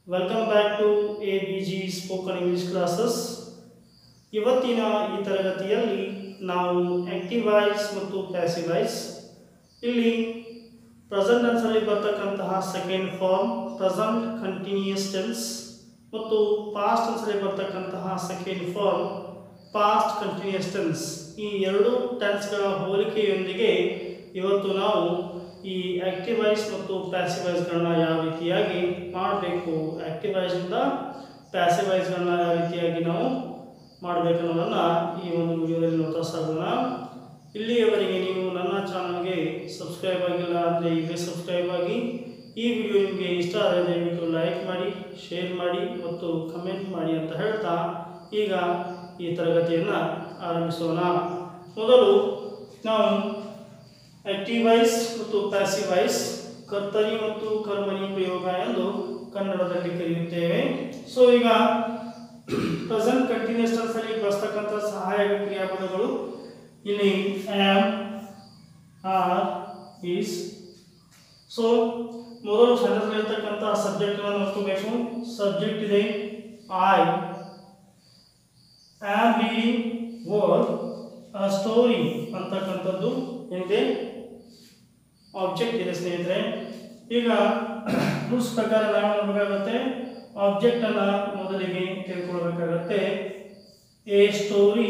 welcome back to A B G spoken English classes ಇವತ್ತಿನ ಈ ತರಗತಿಯಲ್ಲಿ ನಾವು ಆಕ್ಟಿವ್ ವಾಯ್ಸ್ ಮತ್ತು ಪ್ಯಾಸಿವ್ ವಾಯ್ಸ್ ಇಲ್ಲಿ ಪ್ರೆಸೆಂಟ್ ಟೆನ್ಸಲ್ಲಿ ಬರ್ತಕ್ಕಂತಹ second form present continuous tense ಮತ್ತು ಪಾಸ್ಟ್ ಟೆನ್ಸಲ್ಲಿ ಬರ್ತಕ್ಕಂತಹ second form past continuous tense ಈ ಎರಡು ಟೆನ್ಸ್ಗಳ ಹೋಲಿಕೆಯೊಂದಿಗೆ ಇವತ್ತು ನಾವು ಈ ಆಕ್ಟಿವ್ ವಾಯ್ಸ್ ಮತ್ತು ಪ್ಯಾಸಿವ್ ವಾಯ್ಸ್ಗಳನ್ನ ಯಾವ ರೀತಿಯಾಗಿ ಮಾಡಬೇಕು ಆಕ್ಟಿವ್ ವಾಯ್ಸಿಂದ ಪ್ಯಾಸಿವ್ ವಾಯ್ಸ್ಗಳನ್ನ ಯಾವ ರೀತಿಯಾಗಿ ನಾವು ಮಾಡಬೇಕು ಅನ್ನೋದನ್ನು ಈ ಒಂದು ವಿಡಿಯೋದಲ್ಲಿ ನೋಡ್ತಾ ಸಾಗೋಣ ಇಲ್ಲಿಯವರೆಗೆ ನೀವು ನನ್ನ ಚಾನಲ್ಗೆ ಸಬ್ಸ್ಕ್ರೈಬ್ ಆಗಿಲ್ಲ ಅಂದರೆ ಈಗ ಸಬ್ಸ್ಕ್ರೈಬ್ ಆಗಿ ಈ ವಿಡಿಯೋ ನಿಮಗೆ ಇಷ್ಟ ಆದರೆ ದಯವಿಟ್ಟು ಲೈಕ್ ಮಾಡಿ ಶೇರ್ ಮಾಡಿ ಮತ್ತು ಕಮೆಂಟ್ ಮಾಡಿ ಅಂತ ಹೇಳ್ತಾ ಈಗ ಈ ತರಗತಿಯನ್ನು ಆರಂಭಿಸೋಣ ಮೊದಲು ನಾವು ಆಕ್ಟಿವ್ ವಾಯ್ಸ್ ಮತ್ತು ಪ್ಯಾಸಿವ್ ವಾಯ್ಸ್ ಕರ್ತರಿ ಮತ್ತು ಕರ್ಮಣಿ ಪ್ರಯೋಗ ಎಂದು ಕನ್ನಡದಲ್ಲಿ ಕರೆಯುತ್ತೇವೆ ಸೊ ಈಗ ಪ್ರೆಸೆಂಟ್ ಕಂಟಿನ್ಯೂಸ್ ಟೆನ್ಸಲ್ಲಿ ಬಳಸ್ತಕ್ಕಂಥ ಸಹಾಯಕ ಕ್ರಿಯಾಪದಗಳು ಇಲ್ಲಿ ಆಮ್ ಆರ್ ಈಸ್ ಸೊ ಮೊದಲು ಸೆಂಟೆನ್ಸ್ನಲ್ಲಿರ್ತಕ್ಕಂಥ ಸಬ್ಜೆಕ್ಟನ್ನು ನೋಡ್ಕೋಬೇಕು ಸಬ್ಜೆಕ್ಟ್ ಇದೆ I am reading word a story ಅಂತಕ್ಕಂಥದ್ದು ಏನಿದೆ ಆಬ್ಜೆಕ್ಟ್ ಇದೆ ಸ್ನೇಹಿತರೆ ಈಗ ರೂಲ್ಸ್ ಪ್ರಕಾರ ನಾವು ಮಾಡಬೇಕಾಗುತ್ತೆ ಆಬ್ಜೆಕ್ಟನ್ನು ಮೊದಲಿಗೆ ತಿಳ್ಕೊಳ್ಬೇಕಾಗತ್ತೆ ಎ ಸ್ಟೋರಿ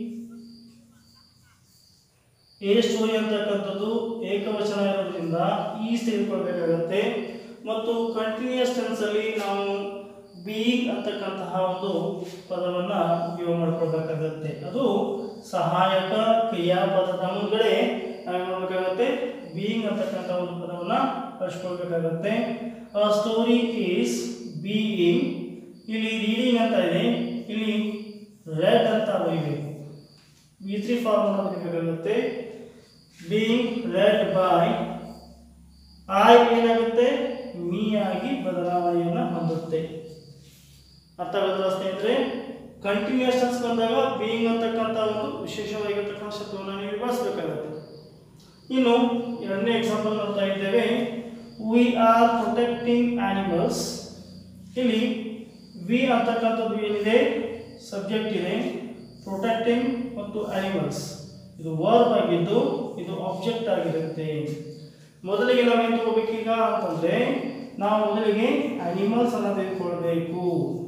ಎ ಸ್ಟೋರಿ ಅಂತಕ್ಕಂಥದ್ದು ಏಕವಚನ ಇರೋದ್ರಿಂದ ಈಸ್ ತಿಳ್ಕೊಳ್ಬೇಕಾಗತ್ತೆ ಮತ್ತು ಕಂಟಿನ್ಯೂಸ್ ಟೆನ್ಸಲ್ಲಿ ನಾವು ಬೀಯಿಂಗ್ ಅಂತಕ್ಕಂತಹ ಒಂದು ಪದವನ್ನು ಉಪಯೋಗ ಮಾಡ್ಕೊಳ್ಬೇಕಾಗತ್ತೆ ಅದು ಸಹಾಯಕ ಕ್ರಿಯಾಪದದ ಮುಂದ್ಗಡೆ ನಾವು ಮಾಡಬೇಕಾಗತ್ತೆ ಬೀಯಿಂಗ್ ಅಂತಕ್ಕಂಥ ಒಂದು ಪದವನ್ನು ಬಳಸ್ಕೊಳ್ಬೇಕಾಗತ್ತೆ ಆ ಸ್ಟೋರಿ ಈಸ್ ಬೀಯಿಂಗ್ ಇಲ್ಲಿ ರೀಡಿಂಗ್ ಅಂತ ಇದೆ ಇಲ್ಲಿ ರೆಡ್ ಅಂತ ಬರೀಬೇಕು ವಿ ತ್ರೀ ಫಾರ್ಮ್ ಅನ್ನು ಬರೀಬೇಕಾಗುತ್ತೆ ಬೀಯಿಂಗ್ ರೆಡ್ ಬೈ ಐ ಏನಾಗುತ್ತೆ ಮೀ ಆಗಿ ಬದಲಾವಣೆಯನ್ನು ಹೊಂದುತ್ತೆ ಅರ್ಥ ಆಗೋದಿಲ್ಲ ಸ್ನೇಹಿತರೆ ಕಂಟಿನ್ಯೂಸ್ ಟೆನ್ಸ್ ಬಂದಾಗ ಬೀಯಿಂಗ್ ಅಂತಕ್ಕಂಥ ಒಂದು ವಿಶೇಷವಾಗಿರ್ತಕ್ಕಂಥ ಶಬ್ದವನ್ನು ನೀವು ಬಳಸಬೇಕಾಗುತ್ತೆ ಇನ್ನು ಎರಡನೇ ಎಕ್ಸಾಂಪಲ್ ನೋಡ್ತಾ ಇದ್ದೇವೆ ವಿ ಆರ್ ಪ್ರೊಟೆಕ್ಟಿಂಗ್ ಆನಿಮಲ್ಸ್ ಇಲ್ಲಿ ವಿ ಅಂತಕ್ಕಂಥದ್ದು ಏನಿದೆ ಸಬ್ಜೆಕ್ಟ್ ಇದೆ ಪ್ರೊಟೆಕ್ಟಿಂಗ್ ಮತ್ತು ಆನಿಮಲ್ಸ್ ಇದು ವರ್ಬ್ ಆಗಿದ್ದು ಇದು ಆಬ್ಜೆಕ್ಟ್ ಆಗಿರುತ್ತೆ ಮೊದಲಿಗೆ ನಾವೇನು ತಗೋಬೇಕೀಗ ಅಂತಂದರೆ ನಾವು ಮೊದಲಿಗೆ ಆನಿಮಲ್ಸ್ ಅನ್ನು ತೆಗೆದುಕೊಳ್ಬೇಕು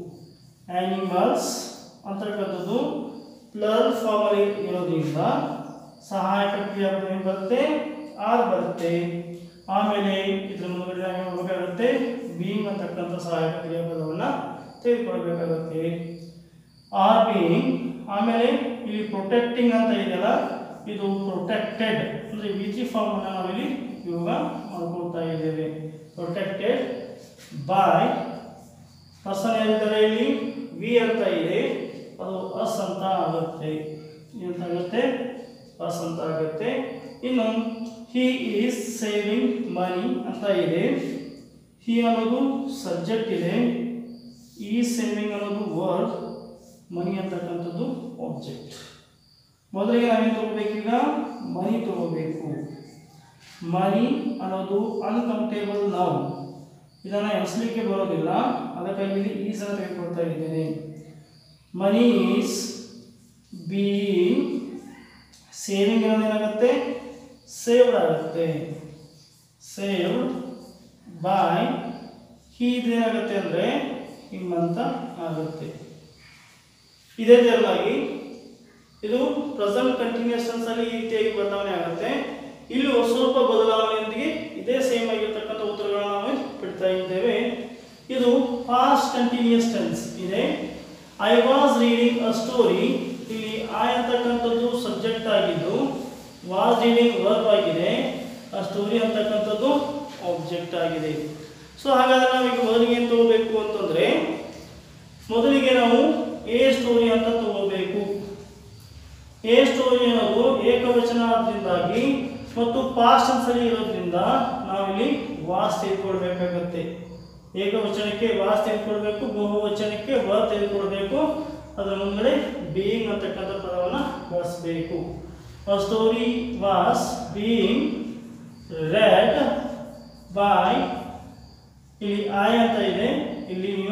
ಆನಿಮಲ್ಸ್ ಅಂತಕ್ಕಂಥದ್ದು ಪ್ಲರ್ ಫಾರ್ಮಲ್ಲಿ ಇರೋದ್ರಿಂದ ಸಹಾಯಕ ಕ್ರಿಯಾಪದ ಏನು ಬರುತ್ತೆ ಆರ್ ಬರುತ್ತೆ ಆಮೇಲೆ ಇದ್ರ ಮುಂದೆ ನಾವು ಏನು ಮಾಡಬೇಕಾಗುತ್ತೆ ಬೀಯಿಂಗ್ ಅಂತಕ್ಕಂಥ ಸಹಾಯಕ ಕ್ರಿಯಾಪದವನ್ನು ತೆಗೆದುಕೊಳ್ಬೇಕಾಗುತ್ತೆ ಆರ್ ಬೀಯಿಂಗ್ ಆಮೇಲೆ ಇಲ್ಲಿ ಪ್ರೊಟೆಕ್ಟಿಂಗ್ ಅಂತ ಇದೆಯಲ್ಲ ಇದು ಪ್ರೊಟೆಕ್ಟೆಡ್ ಅಂದರೆ ವಿ ತ್ರೀ ಫಾರ್ಮನ್ನು ನಾವಿಲ್ಲಿ ಉಪಯೋಗ ಮಾಡ್ಕೊಳ್ತಾ ಇದ್ದೇವೆ ಪ್ರೊಟೆಕ್ಟೆಡ್ ಬೈ ಪರ್ಸನ್ ಏನಿದ್ದಾರೆ ಇಲ್ಲಿ ವಿ ಅಂತ ಇದೆ ಅದು ಅಸ್ ಅಂತ ಆಗುತ್ತೆ ಎಂತ ಆಗುತ್ತೆ ಅಸ್ ಅಂತ ಆಗುತ್ತೆ ಇನ್ನು ಹಿ ಈಸ್ ಸೇವಿಂಗ್ ಮನಿ ಅಂತ ಇದೆ ಹಿ ಅನ್ನೋದು ಸಬ್ಜೆಕ್ಟ್ ಇದೆ ಈ ಸೇವಿಂಗ್ ಅನ್ನೋದು ವರ್ಡ್ ಮನಿ ಅಂತಕ್ಕಂಥದ್ದು ಆಬ್ಜೆಕ್ಟ್ ಮೊದಲಿಗೆ ನಾವೇನು ತಗೋಬೇಕೀಗ ಮನಿ ತಗೋಬೇಕು ಮನಿ ಅನ್ನೋದು ಅನ್ಕಂಫರ್ಟೇಬಲ್ ನಾವು ಇದನ್ನು ಎಣಿಸ್ಲಿಕ್ಕೆ ಬರೋದಿಲ್ಲ ಅದಕ್ಕಾಗಿ ಇಲ್ಲಿ ಈಸನ್ನು ತೆಗೆದುಕೊಳ್ತಾ ಇದ್ದೇನೆ ಮನಿ ಈಸ್ ಬೀಯಿಂಗ್ ಸೇವಿಂಗ್ ಏನಾಗುತ್ತೆ ಸೇವ್ಡ್ ಆಗುತ್ತೆ ಸೇವ್ಡ್ ಬಾಯ್ ಹಿ ಇದೇನಾಗುತ್ತೆ ಅಂದರೆ ಹಿಮ್ ಅಂತ ಆಗುತ್ತೆ ಇದೇ ತೆರನಾಗಿ ಇದು ಪ್ರೆಸೆಂಟ್ ಕಂಟಿನ್ಯೂಸ್ ಟೆನ್ಸಲ್ಲಿ ಈ ರೀತಿಯಾಗಿ ಬದಲಾವಣೆ ಆಗುತ್ತೆ ಇಲ್ಲೂ ಸ್ವಲ್ಪ ಬದಲಾವಣೆಯೊಂದಿಗೆ ಇದೇ ಸೇಮ್ ಆಗಿರ್ತಕ್ಕಂಥ ಉತ್ತರಗಳನ್ನು ನಾವು ಬಿಡ್ತಾ ಇದ್ದೇವೆ ಇದು ಪಾಸ್ಟ್ ಕಂಟಿನ್ಯೂಸ್ ಟೆನ್ಸ್ ಇದೆ I was reading a story ಇಲ್ಲಿ ಐ ಅಂತಕ್ಕಂಥದ್ದು ಸಬ್ಜೆಕ್ಟ್ ಆಗಿದ್ದು ವಾಸ್ ರೀಡಿಂಗ್ ವರ್ಬ್ ಆಗಿದೆ ಆ ಸ್ಟೋರಿ ಅಂತಕ್ಕಂಥದ್ದು ಆಬ್ಜೆಕ್ಟ್ ಆಗಿದೆ ಸೊ ಹಾಗಾದ್ರೆ ನಾವೀಗ ಮೊದಲಿಗೆ ಏನು ತಗೋಬೇಕು ಅಂತಂದರೆ ಮೊದಲಿಗೆ ನಾವು ಎ ಸ್ಟೋರಿ ಅಂತ ತಗೋಬೇಕು ಎ ಸ್ಟೋರಿ ಅನ್ನೋದು ಏಕವಚನ ಆದ್ರಿಂದಾಗಿ ಮತ್ತು ಪಾಸ್ಟ್ ಅನ್ಸಲಿ ಇರೋದ್ರಿಂದ ನಾವಿಲ್ಲಿ ವಾಸ್ ತೆಗೆದುಕೊಳ್ಬೇಕಾಗತ್ತೆ ಏಕವಚನಕ್ಕೆ ವಾಸ್ ತೆಗೆದುಕೊಳ್ಬೇಕು ಬಹುವಚನಕ್ಕೆ ವ ತೆಗೆದುಕೊಳ್ಬೇಕು ಅದರ ಮುಂದೆ ಬೀಯಿಂಗ್ ಅಂತಕ್ಕಂಥ ಪದವನ್ನು ಬಳಸಬೇಕು a story was being read by ಇಲ್ಲಿ ಐ ಅಂತ ಇದೆ ಇಲ್ಲಿ ನೀವು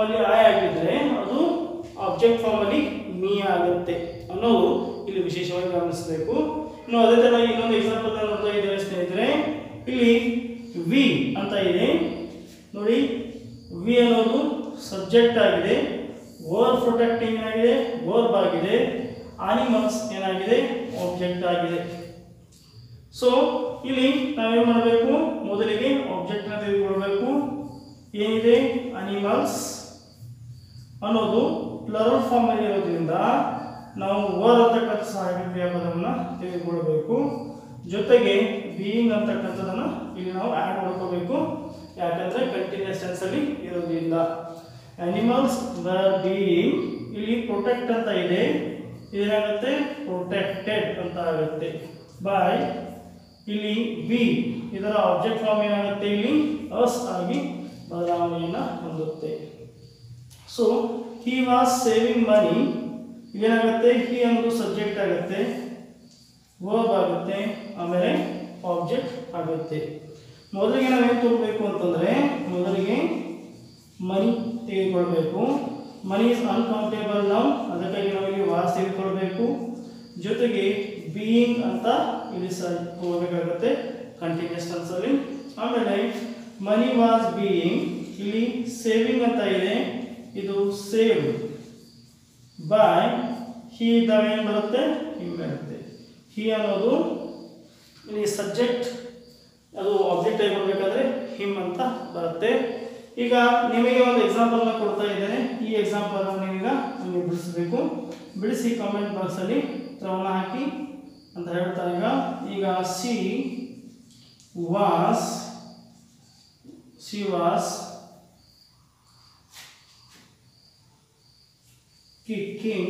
ಫಾರ್ಮಲ್ಲಿ ಐ ಆಗಿದ್ರೆ ಅದು ಆಬ್ಜೆಕ್ಟ್ ಫಾರ್ಮಲ್ಲಿ ಮೀ ಆಗುತ್ತೆ ಅನ್ನೋದು ಇಲ್ಲಿ ವಿಶೇಷವಾಗಿ ಗಮನಿಸಬೇಕು ಇನ್ನು ಅದೇ ಥರ ಇನ್ನೊಂದು ಎಕ್ಸಾಂಪಲ್ ನೋಡ್ತಾ ಇದ್ದೇವೆ ಸ್ನೇಹಿತರೆ ಇಲ್ಲಿ ವಿ ಅಂತ ಇದೆ ನೋಡಿ ವಿ ಅನ್ನೋದು ಸಬ್ಜೆಕ್ಟ್ ಆಗಿದೆ ಓವರ್ ಪ್ರೊಟೆಕ್ಟಿಂಗ್ ಏನಾಗಿದೆ ವರ್ಬ್ ಆಗಿದೆ ಆನಿಮಲ್ಸ್ ಏನಾಗಿದೆ ಆಬ್ಜೆಕ್ಟ್ ಆಗಿದೆ ಸೊ ಇಲ್ಲಿ ನಾವೇನು ಮಾಡಬೇಕು ಮೊದಲಿಗೆ ಆಬ್ಜೆಕ್ಟ್ನ ತೆಗೆದುಕೊಳ್ಬೇಕು ಏನಿದೆ ಅನಿಮಲ್ಸ್ ಅನ್ನೋದು ಪ್ಲರಲ್ ಫಾರ್ಮ್ ಅಲ್ಲಿ ಇರೋದ್ರಿಂದ ನಾವು ವರ್ ಅಂತಕ್ಕಂಥ ಸಹಾಯಕ ಕ್ರಿಯಾಪದವನ್ನು ತೆಗೆದುಕೊಳ್ಬೇಕು ಜೊತೆಗೆ ಬೀಯಿಂಗ್ ಅಂತಕ್ಕಂಥದ್ದನ್ನು ಇಲ್ಲಿ ನಾವು ಆ್ಯಡ್ ಮಾಡ್ಕೋಬೇಕು ಯಾಕಂದರೆ ಕಂಟಿನ್ಯೂಸ್ ಟೆನ್ಸಲ್ಲಿ ಇರೋದ್ರಿಂದ ಅನಿಮಲ್ಸ್ ವರ್ ಬೀಯಿಂಗ್ ಇಲ್ಲಿ ಪ್ರೊಟೆಕ್ಟ್ ಅಂತ ಇದೆ ಇದೇನಾಗುತ್ತೆ ಪ್ರೊಟೆಕ್ಟೆಡ್ ಅಂತ ಆಗುತ್ತೆ ಬಾಯ್ ಇಲ್ಲಿ ಬಿ ಇದರ ಆಬ್ಜೆಕ್ಟ್ ಫಾರ್ಮ್ ಏನಾಗುತ್ತೆ ಇಲ್ಲಿ ಅಸ್ ಆಗಿ ಬದಲಾವಣೆಯನ್ನು ಹೊಂದುತ್ತೆ so he was saving money ಏನಾಗುತ್ತೆ ಹಿ ಅನ್ನೋದು ಸಬ್ಜೆಕ್ಟ್ ಆಗುತ್ತೆ ವರ್ಬ್ ಆಗುತ್ತೆ ಆಮೇಲೆ ಆಬ್ಜೆಕ್ಟ್ ಆಗುತ್ತೆ ಮೊದಲಿಗೆ ನಾವೇನು ತಗೋಬೇಕು ಅಂತಂದರೆ ಮೊದಲಿಗೆ ಮನಿ ತೆಗೆದುಕೊಳ್ಬೇಕು ಮನಿ ಇಸ್ ಅನ್ಕೌಂಟೇಬಲ್ ನಾವು ಅದಕ್ಕಾಗಿ ನಾವಿಲ್ಲಿ ವಾಸ್ ತೆಗೆದುಕೊಳ್ಬೇಕು ಜೊತೆಗೆ ಬೀಯಿಂಗ್ ಅಂತ ಇಲ್ಲಿ ಸ ಹೋಗಬೇಕಾಗುತ್ತೆ ಕಂಟಿನ್ಯೂಸ್ ಟೆನ್ಸಲ್ಲಿ ಆಮೇಲೆ ಮನಿ ವಾಸ್ ಬೀಯಿಂಗ್ ಇಲ್ಲಿ ಸೇವಿಂಗ್ ಅಂತ ಇದೆ ಇದು ಸೇವ್ ಬಾಯ್ ಹಿ ಇದ್ದಾಗ ಏನು ಬರುತ್ತೆ ಹಿಮ್ ಬರುತ್ತೆ ಹಿ ಅನ್ನೋದು ಇಲ್ಲಿ ಸಬ್ಜೆಕ್ಟ್ ಅದು ಆಬ್ಜೆಕ್ಟ್ ಆಗಿ ಬರಬೇಕಾದ್ರೆ ಹಿಮ್ ಅಂತ ಬರುತ್ತೆ ಈಗ ನಿಮಗೆ ಒಂದು ಎಕ್ಸಾಂಪಲ್ನ ಕೊಡ್ತಾ ಇದ್ದೇನೆ ಈ ಎಕ್ಸಾಂಪಲ್ನ ನೀವೀಗ ನಿಮಗೆ ಬಿಡಿಸಬೇಕು ಬಿಡಿಸಿ ಕಾಮೆಂಟ್ ಬಾಕ್ಸಲ್ಲಿ ಉತ್ತರವನ್ನು ಹಾಕಿ ಅಂತ ಹೇಳ್ತಾ ಈಗ ಈಗ she was she was kicking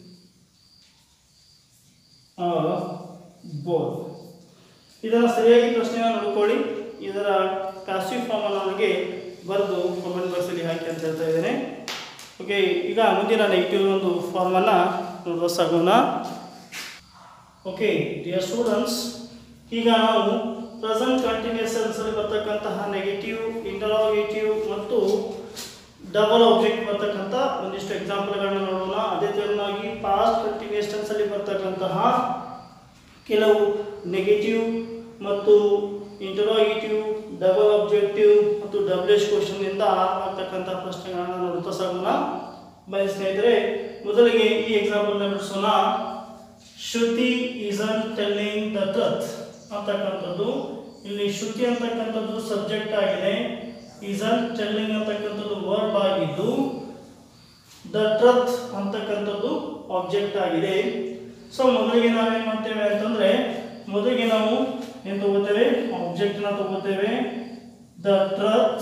a ball ಇದರ ಸರಿಯಾಗಿ ಪ್ರಶ್ನೆನ ನೋಡ್ಕೊಳ್ಳಿ ಇದರ ಪ್ಯಾಸಿವ್ ಫಾರ್ಮ್ ಅನ್ನು ನನಗೆ ಬರೆದು ಕಾಮೆಂಟ್ ಬಾಕ್ಸಲ್ಲಿ ಹಾಕಿ ಅಂತ ಹೇಳ್ತಾ ಇದ್ದೇನೆ ಓಕೆ ಈಗ ಮುಂದಿನ ನೆಗೆಟಿವ್ ಒಂದು ಫಾರ್ಮನ್ನು ನೋಡುವ ಸಾಗೋಣ ಓಕೆ ಡಿಯರ್ ಸ್ಟೂಡೆಂಟ್ಸ್ ಈಗ ನಾವು ಪ್ರೆಸೆಂಟ್ ಕಂಟಿನ್ಯೂಸ್ ಅಲ್ಲಿ ಬರ್ತಕ್ಕಂತಹ ನೆಗೆಟಿವ್ ಇಂಟರೋಗೇಟಿವ್ ಮತ್ತು ಡಬಲ್ ಆಬ್ಜೆಕ್ಟ್ ಬರ್ತಕ್ಕಂಥ ಒಂದಿಷ್ಟು ಎಕ್ಸಾಂಪಲ್ಗಳನ್ನ ನೋಡೋಣ ಅದೇ ತೆರನಾಗಿ ಪಾಸ್ಟ್ ಕಂಟಿನ್ಯೂಸ್ ಟೆನ್ಸಲ್ಲಿ ಬರ್ತಕ್ಕಂತಹ ಕೆಲವು ನೆಗೆಟಿವ್ ಮತ್ತು ಇಂಟರೋಗೇಟಿವ್ ಡಬಲ್ ಆಬ್ಜೆಕ್ಟಿವ್ ಮತ್ತು ಡಬ್ಲ್ಯೂಎಚ್ ಕ್ವಶನ್ನಿಂದ ಆಗ್ತಕ್ಕಂಥ ಪ್ರಶ್ನೆಗಳನ್ನ ನೋಡ್ತಾ ಸಾಗೋಣ ಬನ್ನಿ ಸ್ನೇಹಿತರೆ ಮೊದಲಿಗೆ ಈ ಎಕ್ಸಾಂಪಲ್ನ ಬಿಡಿಸೋಣ ಶ್ರುತಿ ಈಸನ್ ಟೆಲ್ಲಿಂಗ್ ದ ಟ್ರತ್ ಅಂತಕ್ಕಂಥದ್ದು ಇಲ್ಲಿ ಶ್ರುತಿ ಅಂತಕ್ಕಂಥದ್ದು ಸಬ್ಜೆಕ್ಟ್ ಆಗಿದೆ ಈಸನ್ ಟೆಲ್ಲಿಂಗ್ ಅಂತಕ್ಕಂಥದ್ದು ವರ್ಬ್ ಆಗಿದ್ದು ದ ಟ್ರತ್ ಅಂತಕ್ಕಂಥದ್ದು ಆಬ್ಜೆಕ್ಟ್ ಆಗಿದೆ ಸೊ ಮೊದಲಿಗೆ ನಾವೇನು ಮಾಡ್ತೇವೆ ಅಂತಂದ್ರೆ ಮೊದಲಿಗೆ ನಾವು ಏನು ತಗೋತೇವೆ ಆಬ್ಜೆಕ್ಟ್ನ ತಗೋತೇವೆ ದ ಟ್ರತ್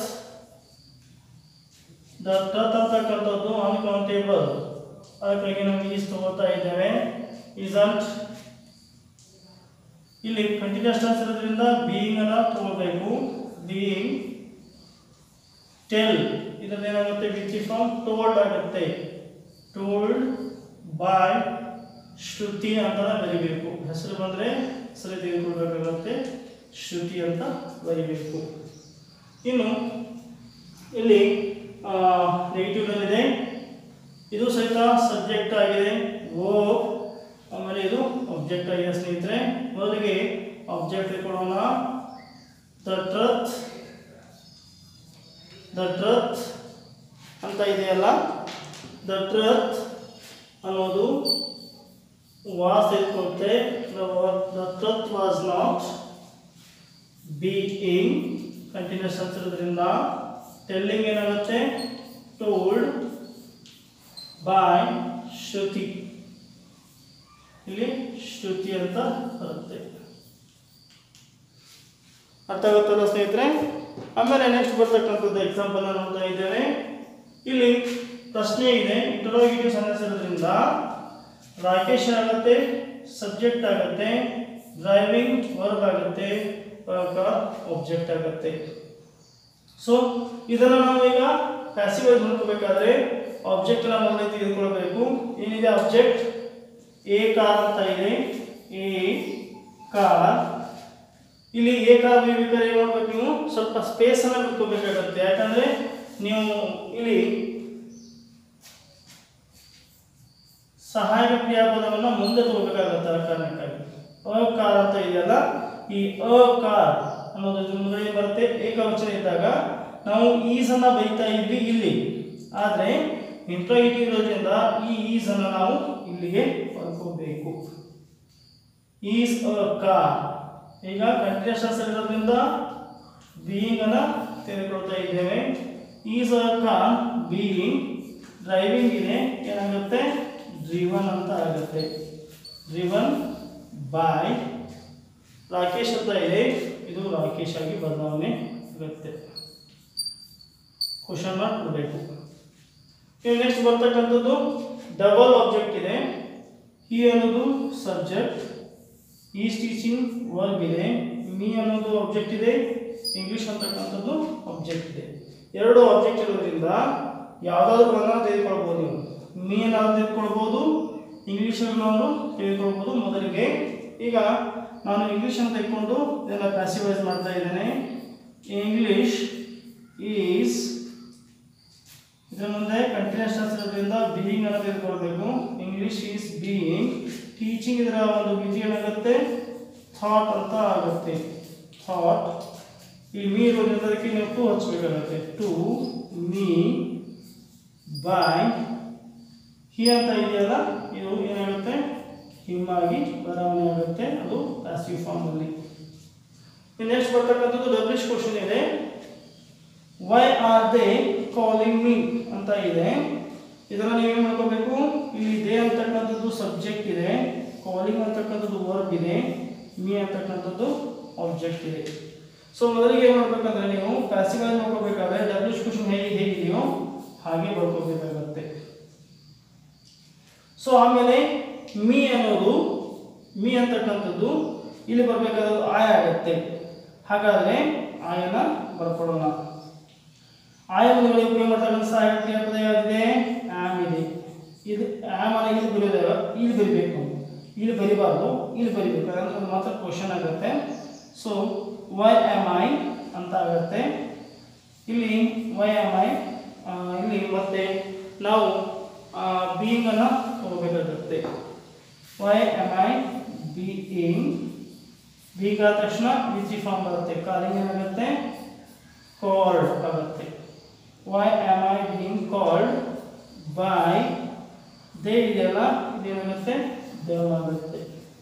ದ ಟ್ರತ್ ಅಂತಕ್ಕಂಥದ್ದು ಅನ್ಕೌಂಟೇಬಲ್ ಅದಕ್ಕಾಗಿ ನಾವು ಈಸ್ ತಗೋತಾ ಇದ್ದೇವೆ ಈಸಂಟ್ ಇಲ್ಲಿ ಕಂಟಿನ್ಯೂಸ್ ಟೆನ್ಸ್ ಇರೋದ್ರಿಂದ ಬೀಯಿಂಗ್ ಅನ್ನ ತಗೋಬೇಕು ಬೀಯಿಂಗ್ ಟೆಲ್ ಇದರಲ್ಲಿ ಏನಾಗುತ್ತೆ ವಿಚಿ ಫಾರ್ಮ್ ಟೋಲ್ಡ್ ಆಗುತ್ತೆ ಟೋಲ್ಡ್ ಬಾಯ್ ಶ್ರುತಿ ಅಂತ ಬರಿಬೇಕು ಹೆಸರು ಬಂದರೆ ಹೆಸರು ತೆಗೆದುಕೊಳ್ಬೇಕಾಗುತ್ತೆ ಶ್ರುತಿ ಅಂತ ಬರಿಬೇಕು ಇನ್ನು ಇಲ್ಲಿ ನೆಗೆಟಿವ್ನಲ್ಲಿದೆ ಇದು ಸಹಿತ ಸಬ್ಜೆಕ್ಟ್ ಆಗಿದೆ ಓ ಆಮೇಲೆ ಇದು ಆಬ್ಜೆಕ್ಟ್ ಆಗಿದೆ ಸ್ನೇಹಿತರೆ ಮೊದಲಿಗೆ ಆಬ್ಜೆಕ್ಟ್ ಕೊಡೋಣ ದ ಟ್ರತ್ ದ ಟ್ರತ್ ಅಂತ ಇದೆಯಲ್ಲ ದ ಟ್ರತ್ ಅನ್ನೋದು ವಾಸ್ ತೆಗೆದುಕೊಳ್ತೆ the truth was not being continuous ಇರೋದ್ರಿಂದ ಟೆಲ್ಲಿಂಗ್ ಏನಾಗುತ್ತೆ ಟೋಲ್ಡ್ ಬಾಯ್ ಶ್ರುತಿ ಇಲ್ಲಿ ಶ್ರುತಿ ಅಂತ ಬರುತ್ತೆ ಅರ್ಥ ಆಗುತ್ತಲ್ಲ ಸ್ನೇಹಿತರೆ ಆಮೇಲೆ ನೆಕ್ಸ್ಟ್ ಬರ್ತಕ್ಕಂಥದ್ದು ಎಕ್ಸಾಂಪಲ್ನ ನೋಡ್ತಾ ಇದ್ದೇವೆ ಇಲ್ಲಿ ಪ್ರಶ್ನೆ ಇದೆ ಇಂಟರೋಗೇಟಿವ್ ಸೆಂಟೆನ್ಸ್ ಇರೋದ್ರಿಂದ ರಾಕೇಶ್ ಆಗುತ್ತೆ ಸಬ್ಜೆಕ್ಟ್ ಆಗುತ್ತೆ ಡ್ರೈವಿಂಗ್ ವರ್ಬ್ ಆಗುತ್ತೆ ಆಬ್ಜೆಕ್ಟ್ ಆಗುತ್ತೆ ಸೊ ಇದನ್ನು ನಾವು ಈಗ ಪ್ಯಾಸಿವೈಸ್ ಮಾಡ್ಕೋಬೇಕಾದ್ರೆ ಆಬ್ಜೆಕ್ಟ್ನ ಮೊದಲೇ ತೆಗೆದುಕೊಳ್ಬೇಕು ಏನಿದೆ ಆಬ್ಜೆಕ್ಟ್ ಎ ಕಾರ್ ಅಂತ ಇದೆ ಎ ಕಾರ್ ಇಲ್ಲಿ ಎ ಕಾರ್ ಬೇಕಾದ್ರೆ ಏನು ಮಾಡ್ಬೇಕು ನೀವು ಸ್ವಲ್ಪ ಸ್ಪೇಸನ್ನು ಬಿಟ್ಕೋಬೇಕಾಗತ್ತೆ ಯಾಕಂದರೆ ನೀವು ಇಲ್ಲಿ ಸಹಾಯಕ ಕ್ರಿಯಾಪದವನ್ನು ಮುಂದೆ ತಗೋಬೇಕಾಗತ್ತೆ ಆ ಕಾರಣಕ್ಕಾಗಿ ಅಕಾರ ಅಂತ ಇದೆಯಲ್ಲ ಈ ಅಕಾರ ಅನ್ನೋದು ಇದ್ರ ಮುಂದೆ ಏನ್ ಬರುತ್ತೆ ಏಕವಚನ ಇದ್ದಾಗ ನಾವು ಈಸ್ ಅನ್ನ ಬೈತಾ ಇದ್ವಿ ಇಲ್ಲಿ ಆದರೆ ಇಂಟ್ರಾಗೇಟಿವ್ ಇರೋದ್ರಿಂದ ಈ ಈಸ್ ಅನ್ನ ನಾವು ಇಲ್ಲಿಗೆ ಬರ್ಕೋಬೇಕು ಈಸ್ ಅ ಕಾರ್ ಈಗ ಕಂಟಿನ್ಯೂಸ್ ಇರೋದ್ರಿಂದ ಬೀಯಿಂಗ್ ಅನ್ನ ತೆಗೆದುಕೊಳ್ತಾ ಇದ್ದೇವೆ is a car being driving ಇದೆ ಏನಾಗುತ್ತೆ ಡ್ರಿವನ್ ಅಂತ ಆಗುತ್ತೆ ಡ್ರಿವನ್ ಬಾಯ್ ರಾಕೇಶ್ ಅಂತ ಇದೆ ಇದು ರಾಕೇಶ್ ಆಗಿ ಬದಲಾವಣೆ ಆಗುತ್ತೆ ಕ್ವಶನ್ ಮಾರ್ಕ್ ಕೊಡಬೇಕು ಇನ್ನು ನೆಕ್ಸ್ಟ್ ಬರ್ತಕ್ಕಂಥದ್ದು ಡಬಲ್ ಆಬ್ಜೆಕ್ಟ್ ಇದೆ ಈ ಅನ್ನೋದು ಸಬ್ಜೆಕ್ಟ್ ಈಸ್ ಟೀಚಿಂಗ್ ವರ್ಬ್ ಇದೆ ಮೀ ಅನ್ನೋದು ಆಬ್ಜೆಕ್ಟ್ ಇದೆ ಇಂಗ್ಲಿಷ್ ಅಂತಕ್ಕಂಥದ್ದು ಆಬ್ಜೆಕ್ಟ್ ಇದೆ ಎರಡು ಆಬ್ಜೆಕ್ಟ್ ಇರೋದ್ರಿಂದ ಯಾವುದಾದ್ರೂ ಒಂದನ್ನು ತೆಗೆದುಕೊಳ್ಬೋದು ನೀವು ಮೀ ಏನಾದ್ರು ತೆಗೆದುಕೊಳ್ಬೋದು ಇಂಗ್ಲೀಷ್ ನಾವು ತೆಗೆದುಕೊಳ್ಬೋದು ಮೊದಲಿಗೆ ಈಗ ನಾನು ಇಂಗ್ಲೀಷ್ ಅಂತ ತೆಗೆದುಕೊಂಡು ಇದನ್ನು ಪ್ಯಾಸಿವೈಸ್ ಮಾಡ್ತಾ ಇದ್ದೇನೆ ಇಂಗ್ಲೀಷ್ ಈಸ್ ಇದರ ಮುಂದೆ ಕಂಟಿನ್ಯೂಸ್ ಇರೋದ್ರಿಂದ ಬೀಯಿಂಗ್ ಅನ್ನು ತೆಗೆದುಕೊಳ್ಬೇಕು ಇಂಗ್ಲಿಷ್ ಈಸ್ ಬೀಯಿಂಗ್ ಟೀಚಿಂಗ್ ಇದರ ಒಂದು ವಿಧಿ ಏನಾಗುತ್ತೆ ಥಾಟ್ ಅಂತ ಆಗುತ್ತೆ ಥಾಟ್ ಈ ಮೀ ಇರೋದ್ರಿಂದ ಅದಕ್ಕೆ ನೀವು ಟು ಹಚ್ಚಬೇಕಾಗುತ್ತೆ ಟು ಮೀ ಬೈ ಹಿ ಅಂತ ಇದೆಯಲ್ಲ ಇದು ಏನಾಗುತ್ತೆ ಹಿಮ್ಮಾಗಿ ಬದಲಾವಣೆ ಆಗುತ್ತೆ ಅದು ಪ್ಯಾಸಿವ್ ಫಾರ್ಮಲ್ಲಿ ನೆಕ್ಸ್ಟ್ ಬರ್ತಕ್ಕಂಥದ್ದು ಡಬ್ಲಿಷ್ ಕ್ವಶನ್ ಇದೆ why are they calling me ಅಂತ ಇದೆ ಇದನ್ನು ನೀವೇನು ಮಾಡ್ಕೋಬೇಕು ಇಲ್ಲಿ ದೇ ಅಂತಕ್ಕಂಥದ್ದು ಸಬ್ಜೆಕ್ಟ್ ಇದೆ ಕಾಲಿಂಗ್ ಅಂತಕ್ಕಂಥದ್ದು ವರ್ಬ್ ಇದೆ ಮೀ ಅಂತಕ್ಕಂಥದ್ದು ಆಬ್ಜೆಕ್ಟ್ ಇದೆ ಸೊ ಮೊದಲಿಗೆ ಏನು ಮಾಡ್ಬೇಕಂದ್ರೆ ನೀವು ಪ್ಯಾಸಿವೈಸ್ ಮಾಡ್ಕೋಬೇಕಾದ್ರೆ ಡಬ್ಲ್ಯೂಸ್ ಕ್ವಶನ್ ಹೇಗೆ ಹೇಗಿದೆಯೋ ಹಾಗೆ ಬರ್ಕೋಬೇಕಾಗತ್ತೆ ಸೊ ಆಮೇಲೆ ಮೀ ಅನ್ನೋದು ಮೀ ಅಂತಕ್ಕಂಥದ್ದು ಇಲ್ಲಿ ಬರಬೇಕಾದ್ರೆ ಆಯ ಆಗುತ್ತೆ ಹಾಗಾದರೆ ಆಯನ ಬರ್ಕೊಳ್ಳೋಣ ಆಯ ಮುಂದೆ ಉಪಯೋಗ ಮಾಡ್ತಕ್ಕಂಥ ಸಹಾಯಕ ಕ್ರಿಯಾಪದ ಯಾವುದಿದೆ ಆಮ್ ಇದೆ ಇದು ಆಮ್ ಅನ್ನ ಇಲ್ಲಿ ಬರೆಯೋದಾಗ ಇಲ್ಲಿ ಬರಿಬೇಕು ಇಲ್ಲಿ ಬರಿಬಾರ್ದು ಇಲ್ಲಿ ಬರಿಬೇಕು ಅಂದ್ರೆ ಅದು ಮಾತ್ರ ಕ್ವಶನ್ ಆಗುತ್ತೆ ಸೊ ವೈ ಆಮ್ ಐ ಅಂತ ಆಗುತ್ತೆ ಇಲ್ಲಿ ವೈ ಆಮ್ ಐ ಇಲ್ಲಿ ಮತ್ತೆ ನಾವು ಬೀಯಿಂಗನ್ನು ತಗೋಬೇಕಾಗುತ್ತೆ ವೈ ಆಮ್ ಐ ಬೀಯಿಂಗ್ ಬೀಗ್ ಆದ ತಕ್ಷಣ ವಿಚಿ ಫಾರ್ಮ್ ಬರುತ್ತೆ ಕಾಲಿಂಗ್ ಏನಾಗುತ್ತೆ ಕಾಲ್ಡ್ ಆಗುತ್ತೆ why am I being called by they ಇದೆಯಲ್ಲ ಇದೇನಾಗುತ್ತೆ ದೇವನಾಗುತ್ತೆ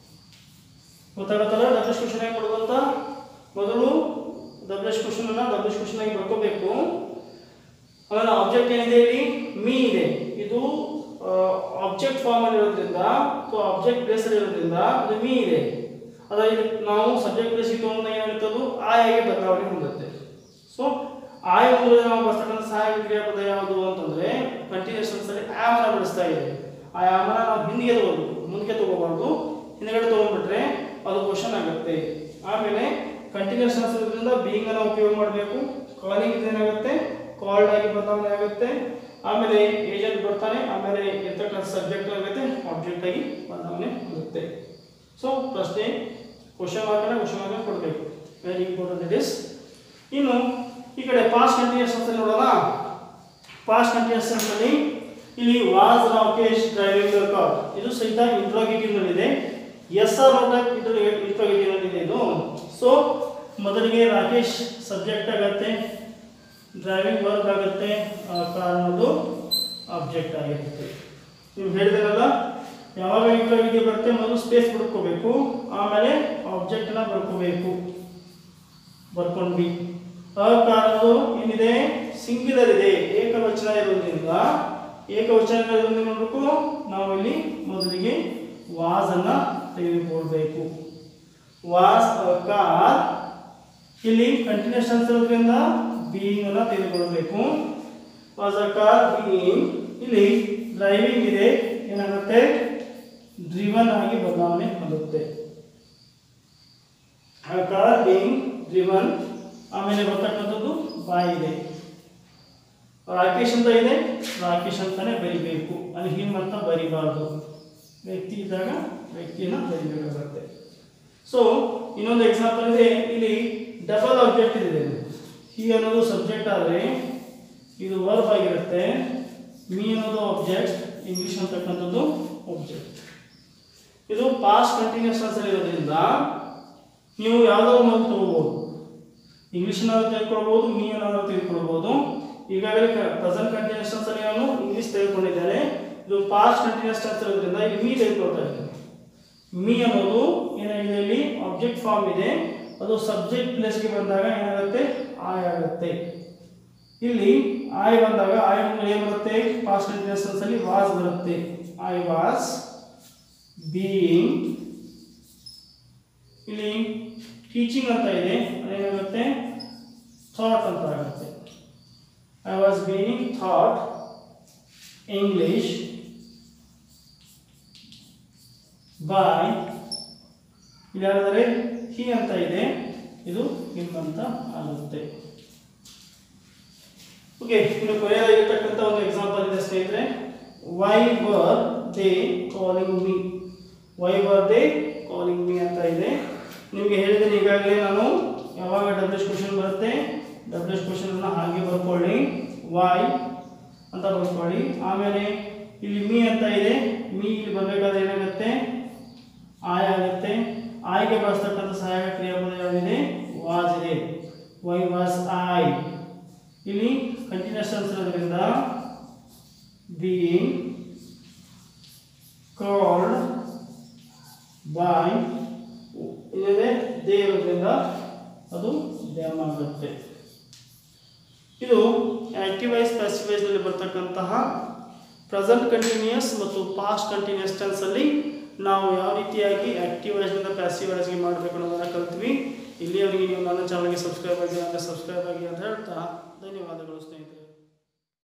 ಗೊತ್ತಾಗುತ್ತಲ್ಲ ಡಬ್ಲ್ಯೂಸ್ ಕ್ವಶನ್ ಆಗಿ ಕೊಡುವಂತ ಮೊದಲು ಡಬ್ಲ್ಯೂಸ್ ಕ್ವಶನ್ ಅನ್ನ ಡಬ್ಲ್ಯೂಸ್ ಕ್ವಶನ್ ಆಗಿ ಬರ್ಕೋಬೇಕು ಆಮೇಲೆ ಆಬ್ಜೆಕ್ಟ್ ಏನಿದೆ ಇಲ್ಲಿ ಮೀ ಇದೆ ಇದು ಆಬ್ಜೆಕ್ಟ್ ಫಾರ್ಮ್ ಅಲ್ಲಿ ಇರೋದ್ರಿಂದ ಅಥವಾ ಆಬ್ಜೆಕ್ಟ್ ಪ್ಲೇಸ್ ಅಲ್ಲಿ ಇರೋದ್ರಿಂದ ಅದು ಮೀ ಇದೆ ಅದ ಇಲ್ಲಿ ನಾವು ಸಬ್ಜೆಕ್ಟ್ ಪ್ಲೇಸ್ ಇತ್ತು ಅಂದ್ರೆ ಏನಾಗುತ್ತೆ ಅದು ಆಯಾಗಿ ಬದಲಾವಣೆ ಹೊಂದುತ್ತೆ ಸೊ ಆಯ ಮೂಲಕ ನಾವು ಬಳಸ್ತಕ್ಕಂಥ ಸಹಾಯಕ ಕ್ರಿಯಾಪದ ಯಾವುದು ಅಂತಂದ್ರೆ ಕಂಟಿನ್ಯೂಸ್ ಅಲ್ಲಿ ಆಮನ ಬಳಸ್ತಾ ಇದೆ ಆ ಆಮನ ನಾವು ಹಿಂದಿಗೆ ತಗೋಬೇಕು ಮುಂದಕ್ಕೆ ತಗೋಬಾರ್ದು ಹಿಂದ್ಗಡೆ ತಗೊಂಡ್ಬಿಟ್ರೆ ಅದು ಕ್ವಶನ್ ಆಗುತ್ತೆ ಆಮೇಲೆ ಕಂಟಿನ್ಯೂಸ್ ಇರೋದ್ರಿಂದ ಬೀಯಿಂಗ್ ಅನ್ನ ಉಪಯೋಗ ಮಾಡಬೇಕು ಕಾಲಿಂಗ್ ಏನಾಗುತ್ತೆ ಕಾಲ್ಡ್ ಆಗಿ ಬದಲಾವಣೆ ಆಗುತ್ತೆ ಆಮೇಲೆ ಏಜೆಂಟ್ ಬರ್ತಾನೆ ಆಮೇಲೆ ಇರ್ತಕ್ಕಂಥ ಸಬ್ಜೆಕ್ಟ್ ಆಗುತ್ತೆ ಆಬ್ಜೆಕ್ಟ್ ಆಗಿ ಬದಲಾವಣೆ ಆಗುತ್ತೆ ಸೊ ಪ್ರಶ್ನೆ ಕ್ವಶನ್ ಮಾರ್ಕನ್ನ ಕ್ವಶನ್ ಮಾರ್ಕ್ ಕೊಡಬೇಕು ವೆರಿ ಇಂಪಾರ್ಟೆಂಟ್ ಇಟ್ ಇಸ್ ಇನ್ನು ಈ ಕಡೆ ಪಾಸ್ಟ್ ಕಂಟಿನ್ಯೂಸ್ ಅಂತ ನೋಡೋಣ ಪಾಸ್ಟ್ ಕಂಟಿನ್ಯೂಸ್ ಅಲ್ಲಿ ಇಲ್ಲಿ ವಾಸ್ ರಾಕೇಶ್ ಡ್ರೈವಿಂಗ್ ಕಾರ್ ಇದು ಸಹಿತ ಇಂಟ್ರೋಗೇಟಿವ್ ನಲ್ಲಿದೆ ಎಸ್ ಆರ್ ನೋಟ ಇಂಟ್ರೋಗೇಟಿವ್ ನಲ್ಲಿದೆ ಇದು ಸೊ ಮೊದಲಿಗೆ ರಾಕೇಶ್ ಸಬ್ಜೆಕ್ಟ್ ಆಗುತ್ತೆ ಡ್ರೈವಿಂಗ್ ವರ್ಕ್ ಆಗುತ್ತೆ ಕಾರ್ ಅನ್ನೋದು ಆಬ್ಜೆಕ್ಟ್ ಆಗಿರುತ್ತೆ ನೀವು ಹೇಳಿದ್ರಲ್ಲ ಯಾವಾಗ ಇಂಟ್ರೋಗೇಟಿವ್ ಬರುತ್ತೆ ಮೊದಲು ಸ್ಪೇಸ್ ಬರ್ಕೋಬೇಕು ಆಮೇಲೆ ಆಬ್ಜೆಕ್ಟ್ನ ಬರ್ಕೋಬೇಕು ಬರ್ಕೊಂಡ್ವಿ ಆ ಕಾರಣವು ಏನಿದೆ ಸಿಂಗ್ಯುಲರ್ ಇದೆ ಏಕವಚನ ಇರೋದ್ರಿಂದ ಏಕವಚನ ಇರೋದ್ರಿಂದ ನೋಡಬೇಕು ನಾವು ಇಲ್ಲಿ ಮೊದಲಿಗೆ ವಾಸ್ ಅನ್ನ ತೆಗೆದುಕೊಳ್ಬೇಕು ವಾಸ್ ಕಾರ್ ಇಲ್ಲಿ ಕಂಟಿನ್ಯೂಸ್ ಇರೋದ್ರಿಂದ ಬೀಯಿಂಗ್ ಅನ್ನ ತೆಗೆದುಕೊಳ್ಬೇಕು ವಾಸ್ ಅ ಕಾರ್ ಬೀಯಿಂಗ್ ಇಲ್ಲಿ ಡ್ರೈವಿಂಗ್ ಇದೆ ಏನಾಗುತ್ತೆ ಡ್ರಿವನ್ ಆಗಿ ಬದಲಾವಣೆ ಹೊಂದುತ್ತೆ ಆ ಕಾರ್ ಬೀಯಿಂಗ್ ಡ್ರಿವನ್ ಆಮೇಲೆ ಬರ್ತಕ್ಕಂಥದ್ದು ಬಾಯಿ ಇದೆ ರಾಕೇಶ್ ಅಂತ ಇದೆ ರಾಕೇಶ್ ಅಂತಾನೆ ಬರಿಬೇಕು ಅಲ್ಲಿ ಹಿಮ್ ಅಂತ ಬರಿಬಾರ್ದು ವ್ಯಕ್ತಿ ಇದ್ದಾಗ ವ್ಯಕ್ತಿಯನ್ನು ಬರಿಬೇಕಾಗುತ್ತೆ ಸೊ ಇನ್ನೊಂದು ಎಕ್ಸಾಂಪಲ್ ಇದೆ ಇಲ್ಲಿ ಡಬಲ್ ಆಬ್ಜೆಕ್ಟ್ ಇದೆ ಹಿ ಅನ್ನೋದು ಸಬ್ಜೆಕ್ಟ್ ಆದರೆ ಇದು ವರ್ಬ್ ಆಗಿರುತ್ತೆ ಮೀ ಅನ್ನೋದು ಆಬ್ಜೆಕ್ಟ್ ಇಂಗ್ಲಿಷ್ ಅಂತಕ್ಕಂಥದ್ದು ಆಬ್ಜೆಕ್ಟ್ ಇದು ಪಾಸ್ಟ್ ಕಂಟಿನ್ಯೂಸ್ ಟೆನ್ಸಲ್ಲಿ ಇರೋದ್ರಿಂದ ನೀವು ಯಾವುದೋ ಒಂದು ತಗೋಬೋದು ಇಂಗ್ಲೀಷ್ನಾದ್ರು ತೆಗೆದುಕೊಳ್ಬೋದು ಮೀ ಏನಾದ್ರು ತೆಗೆದುಕೊಳ್ಬೋದು ಈಗಾಗಲೇ ಪ್ರೆಸೆಂಟ್ ಕಂಟಿನ್ಯೂಸ್ ಟೆನ್ಸಲ್ಲಿ ನಾನು ಇಂಗ್ಲೀಷ್ ತೆಗೆದುಕೊಂಡಿದ್ದೇನೆ ಇದು ಪಾಸ್ಟ್ ಕಂಟಿನ್ಯೂಸ್ ಟೆನ್ಸ್ ಇರೋದ್ರಿಂದ ಇಲ್ಲಿ ಮೀ ತೆಗೆದುಕೊಳ್ತಾ ಇದ್ದೇನೆ ಮೀ ಅನ್ನೋದು ಏನಾಗಿದೆ ಇಲ್ಲಿ ಆಬ್ಜೆಕ್ಟ್ ಫಾರ್ಮ್ ಇದೆ ಅದು ಸಬ್ಜೆಕ್ಟ್ ಪ್ಲೇಸ್ಗೆ ಬಂದಾಗ ಏನಾಗುತ್ತೆ ಆಯ್ ಆಗುತ್ತೆ ಇಲ್ಲಿ ಆಯ್ ಬಂದಾಗ ಆಯ್ ಮುಂದೆ ಏನು ಬರುತ್ತೆ ಪಾಸ್ಟ್ ಕಂಟಿನ್ಯೂಸ್ ಅಲ್ಲಿ ವಾಸ್ ಬರುತ್ತೆ ಐ ವಾಸ್ ಬೀಯಿಂಗ್ ಇಲ್ಲಿ ಟೀಚಿಂಗ್ ಅಂತ ಇದೆ ಅದೇನಾಗುತ್ತೆ ಥಾಟ್ ಅಂತ ಆಗುತ್ತೆ I was being taught English by ಇಲ್ಲಿ ಯಾರಾದರೆ ಹಿ ಅಂತ ಇದೆ ಇದು ಹಿಮ್ ಅಂತ ಆಗುತ್ತೆ ಓಕೆ ಇನ್ನು ಕೊನೆಯದಾಗಿರ್ತಕ್ಕಂಥ ಒಂದು ಎಕ್ಸಾಂಪಲ್ ಇದೆ ಸ್ನೇಹಿತರೆ why were they calling me why were they calling me ಅಂತ ಇದೆ ನಿಮಗೆ ಹೇಳಿದ್ದೀನಿ ಈಗಾಗಲೇ ನಾನು ಯಾವಾಗ ಡಬ್ಲ್ಯೂಸ್ ಕ್ವಶನ್ ಬರುತ್ತೆ ಡಬ್ಲ್ಯೂಸ್ ಕ್ವಶನನ್ನು ಹಾಗೆ ಬರ್ಕೊಳ್ಳಿ ವೈ ಅಂತ ಬರ್ಕೊಳ್ಳಿ ಆಮೇಲೆ ಇಲ್ಲಿ ಮೀ ಅಂತ ಇದೆ ಮೀ ಇಲ್ಲಿ ಬರಬೇಕಾದ್ರೆ ಏನಾಗುತ್ತೆ ಆಯ್ ಆಗುತ್ತೆ ಆಯ್ಗೆ ಬಳಸ್ತಕ್ಕಂಥ ಸಹಾಯಕ ಕ್ರಿಯಾಪದ ಯಾವುದಿದೆ ವಾಸ್ ಇದೆ ವೈ ವಾಸ್ ಐ ಇಲ್ಲಿ ಕಂಟಿನ್ಯೂಸ್ ಇರೋದ್ರಿಂದ ಬೀಯಿಂಗ್ ಕಾಲ್ಡ್ ಬೈ ಇದೇ ದೇ ಇರೋದ್ರಿಂದ ಅದು ಡ್ಯಾಮ್ ಆಗುತ್ತೆ ಇದು ಆಕ್ಟಿವೈಸ್ ಪ್ಯಾಸಿವೈಸ್ನಲ್ಲಿ ಬರ್ತಕ್ಕಂತಹ ಪ್ರೆಸೆಂಟ್ ಕಂಟಿನ್ಯೂಯಸ್ ಮತ್ತು ಪಾಸ್ಟ್ ಕಂಟಿನ್ಯೂಸ್ ಟೆನ್ಸಲ್ಲಿ ನಾವು ಯಾವ ರೀತಿಯಾಗಿ ಆಕ್ಟಿವೈಸ್ನಿಂದ ಪ್ಯಾಸಿವೈಸ್ಗೆ ಮಾಡಬೇಕು ಅನ್ನೋದನ್ನು ಕಲ್ತ್ವಿ ಇಲ್ಲಿಯವರೆಗೆ ನೀವು ನನ್ನ ಚಾನಲ್ಗೆ ಸಬ್ಸ್ಕ್ರೈಬ್ ಆಗಿಲ್ಲ ಅಂದರೆ ಸಬ್ಸ್ಕ್ರೈಬ್ ಆಗಿ ಅಂತ ಹೇಳ್ತಾ ಧನ್ಯವಾದಗಳು ಸ್ನೇಹಿತರೆ